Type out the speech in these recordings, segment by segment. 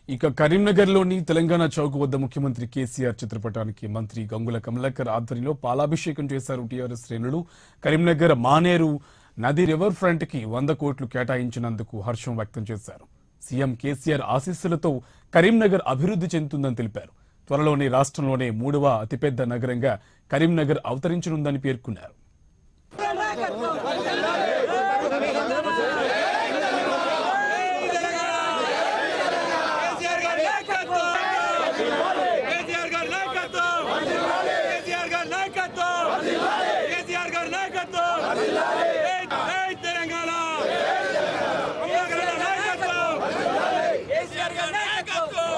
ఇక కరీంనగర్లోని తెలంగాణ చౌక్ వద్ద ముఖ్యమంత్రి కేసీఆర్ చిత్రపటానికి మంత్రి గంగుల కమలాకర్ ఆధ్వర్యంలో పాలాభిషేకం చేశారు టీఆర్ఎస్ శ్రేణులు కరీంనగర్ మానేరు నది రివర్ ఫ్రంట్ కి వంద కోట్లు కేటాయించినందుకు హర్షం వ్యక్తం చేశారు సీఎం కేసీఆర్ ఆశీస్సులతో కరీంనగర్ అభివృద్ధి చెందుతుందని తెలిపారు త్వరలోనే రాష్ట్రంలోనే మూడవ అతిపెద్ద నగరంగా కరీంనగర్ అవతరించనుందని పేర్కొన్నారు కేసీఆర్ గారి నాయకత్వం కేసీఆర్ గారి నాయకత్వం కేసీఆర్ గారి నాయకత్వం కేసీఆర్ గారి నాయకత్వం జై- జై తెలంగాణ కమలాకర్ గారి నాయకత్వం కేసీఆర్ గారి నాయకత్వం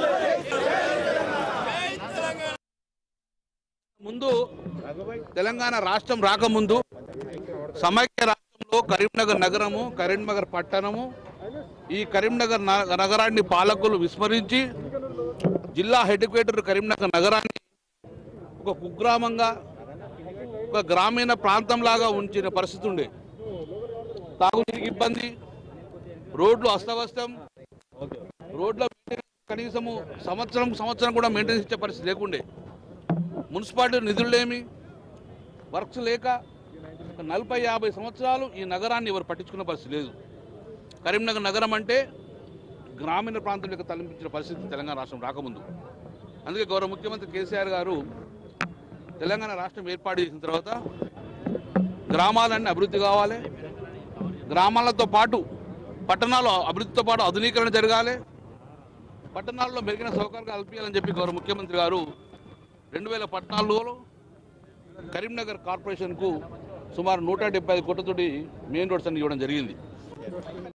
జై తెలంగాణ ముందు తెలంగాణ రాష్ట్రం రాకముందు సమైక్య రాష్ట్రంలో కరీంనగర్ నగరము కరీంనగర్ పట్టణము ఈ కరీంనగర్ న- నగరాన్ని పాలకులు విస్మరించి జిల్లా హెడ్ క్వార్టర్ కరీంనగర్ నగరాన్ని ఒక కుగ్రామంగా ఒక గ్రామీణ ప్రాంతంలాగా ఉంచిన పరిస్థితి ఉండే తాగునీటికి ఇబ్బంది రోడ్లు అస్తవ్యస్తం రోడ్ల మెయింటెనెన్స్ కనీసము సంవత్సరం సంవత్సరం కూడా మెయింటెనెన్స్ ఇచ్చే పరిస్థితి లేకుండే మున్సిపాలిటీ నిధులు లేమి వర్క్స్ లేక ఒక నలభై యాభై సంవత్సరాలు ఈ నగరాన్ని ఎవరు పట్టించుకున్న పరిస్థితి లేదు కరీంనగర్ నగరం అంటే గ్రామీణ ప్రాంతంలోకి తలపించిన పరిస్థితి తెలంగాణ రాష్ట్రం రాకముందు అందుకే గౌరవ ముఖ్యమంత్రి కేసీఆర్ గారు తెలంగాణ రాష్ట్రం ఏర్పాటు చేసిన తర్వాత గ్రామాలన్నీ అభివృద్ధి కావాలి గ్రామాలతో పాటు పట్టణాలు అభివృద్ధితో పాటు ఆధునీకరణ జరగాలి పట్టణాల్లో మెరుగైన సౌకర్యాలు కల్పించాలని చెప్పి గౌరవ ముఖ్యమంత్రి గారు రెండు వేల పద్నాలుగులో కరీంనగర్ కార్పొరేషన్కు సుమారు నూట డెబ్బై ఐదు కోట్లతోటి మెయిన్ రోడ్స్ అన్ని ఇవ్వడం జరిగింది